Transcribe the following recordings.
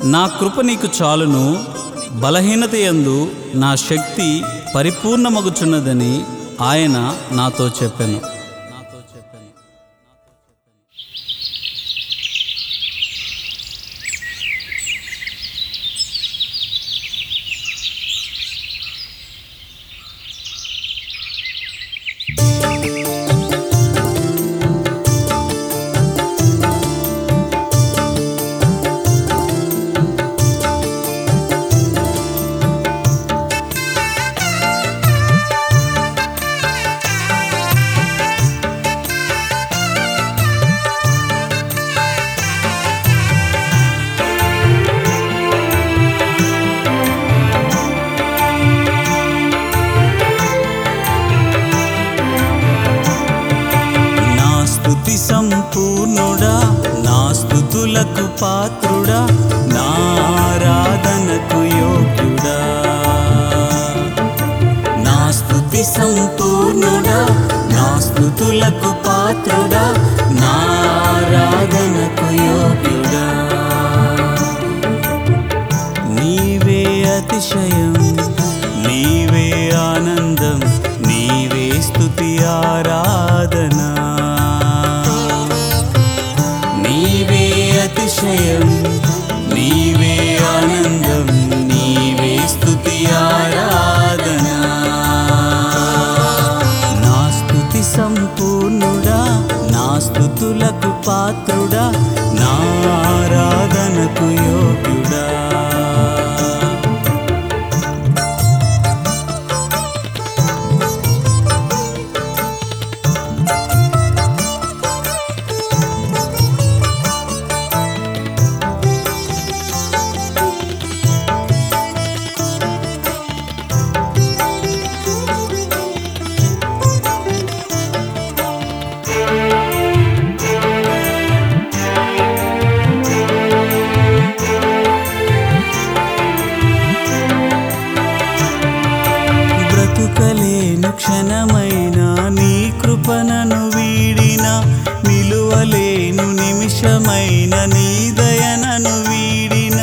నా కృప నీకు చాలును బలహీనత యందు నా శక్తి పరిపూర్ణమగుచున్నదని ఆయన నాతో చెప్పాను నా స్తుతి సంపూర్ణుడా నా స్తుతులకు పాత్రుడా నా ఆరాధనకు యోగ్యుడా నా స్తుతి సంపూర్ణుడా నా స్తుతులకు పాత్రుడా నా ఆరాధనకు యోగ్యుడా నీవే అతిశయం నీవే ఆనందం నీవే స్తుతి ఆరాధన నీవే అతిశయం నీవే ఆనందం నీవే స్తుతి ఆరాధన నా స్తుతి సంపూర్ణుడా నా స్తుతులకు పాత్రుడా నా ఆరాధనకు యోగ్యుడా బ్రతుకలేను క్షణమైన నీ కృపణను వీడిన నిలువలేను నిమిషమైన నీ దయనను వీడిన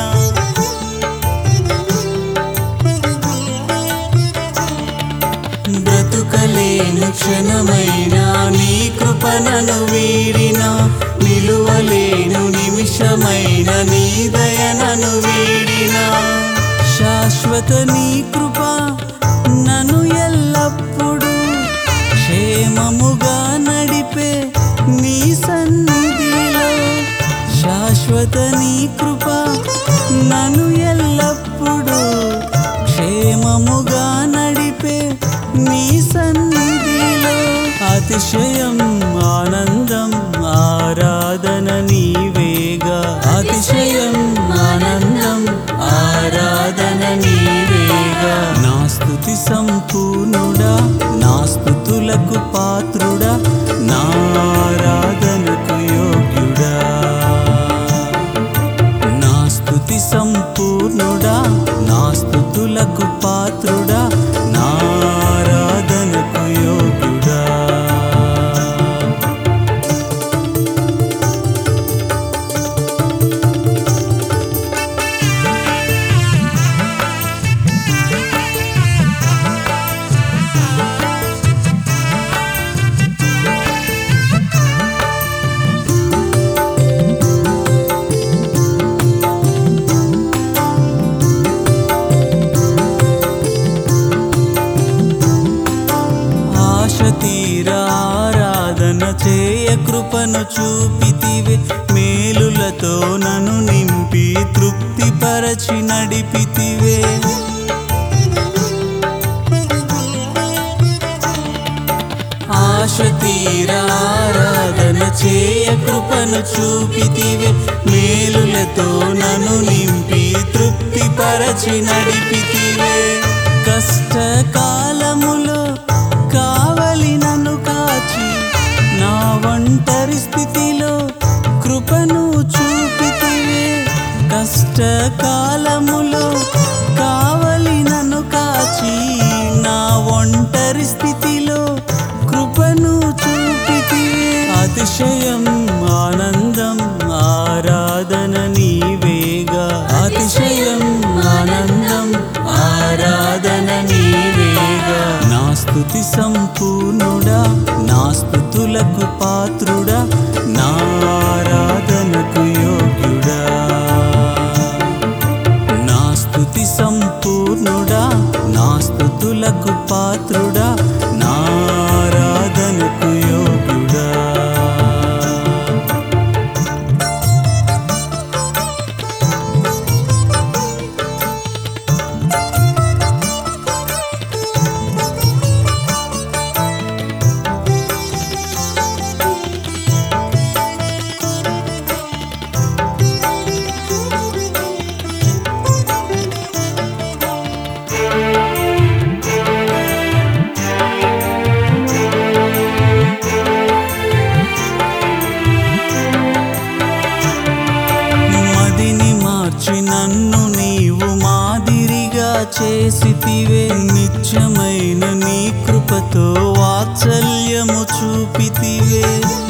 బ్రతుకలేను క్షణమైన నీ కృపణను వీడిన నిలువలేను నిమిషమైన నీ దయనను వీడిన శాశ్వత నీ కృప నన్ను ఎల్లప్పుడూ క్షేమముగా నడిపే నీ సన్నిధిలో శాశ్వత నీ కృప నన్ను ఎల్లప్పుడూ క్షేమముగా నడిపే నీ సన్నిధిలో అతిశయం ఆనందం ఆరాధన నీవేగా అతిశయం ఆనందం ఆరాధన నీవేగా నా స్తుతి సంపూర్ణుడా నా స్తుతులకు పాత్రుడా నా ఆరాధనకు యోగ్యుడా నా స్తుతి సంపూర్ణుడా నా స్తుతులకు పాత్రుడా నా ఆరాధనకు యోగ్యుడా ఆశ తీర ఆరాధన చేయ కృపను చూపితివే మేలులతో నన్ను నింపి తృప్తిపరచి నడిపితివే ఆశ తీర ఆరాధన చేయ కృపను చూపితివే మేలులతో నన్ను నింపి తృప్తిపరచి నడిపితివే కష్టకాలములో కావలి నన్ను కాచి నా ఒంటరి స్థితిలో కృపను చూపితివే కష్టకాలములో కావలి నన్ను కాచి నా ఒంటరి స్థితిలో కృపను చూపితివే అతిశయం ఆనందం ఆరాధన నీవేగా స్తుతి సంపూర్ణుడా నా స్తుతులకు పాత్రుడా నా ఆరాధనకు యోగ్యుడా నా స్తుతి సంపూర్ణుడా నా స్తుతులకు పాత్రుడా నా ఆరాధనకు యోగ్యుడా మదిని మార్చి నన్ను నీవు మాదిరిగా చేసితివే నిత్యమైన నీ కృపతో వాత్సల్యము చూపితివే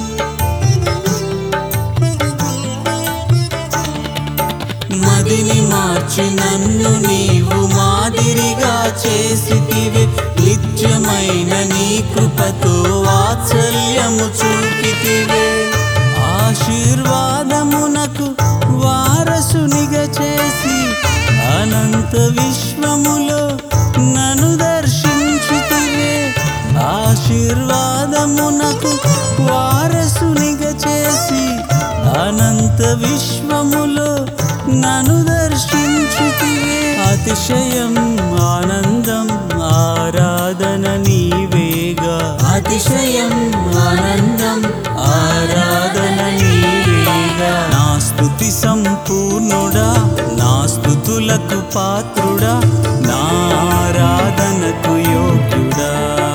మదిని మార్చి నన్ను నీవు మాదిరిగా చేసితివే నిత్యమైన నీ కృపతో వాత్సల్యము చూపితివే ఆశీర్వాదమునకు వారసునిగా చేసి అనంత విశ్వములో నన్ను దర్శించితివే ఆశీర్వాదమునకు వారసునిగా చేసి అనంత విశ్వములో నన్ను దర్శించితివే అతిశయం ఆనందం ఆరాధన నీవేగా అతిశయం ఆనందం ఆరాధన నీవేగా నా స్తుతి సంపూర్ణుడా నా స్తుతులకు పాత్రుడా నా ఆరాధనకు యోగ్యుడా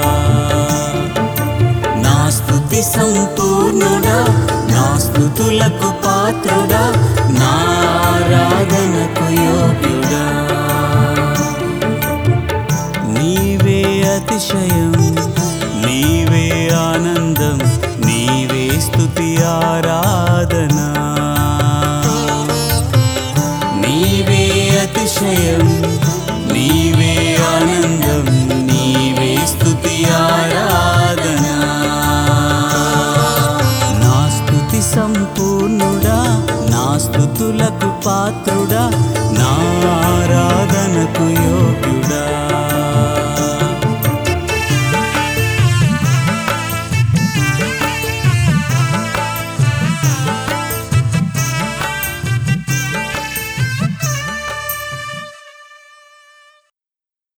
నా స్తుతి సంపూర్ణుడా నా స్తుతులకు పాత్రుడా నా ఆరాధనకు యోగ్యుడా నీవే అతిశయం నీవే ఆనందం నీవే స్తుతి ఆరాధన నీవే అతిశయం నీవే ఆనందం నీవే స్తుతి ఆరాధన నా స్తుతి సంపూర్ణుడా నా స్తుతులకు పాత్రుడా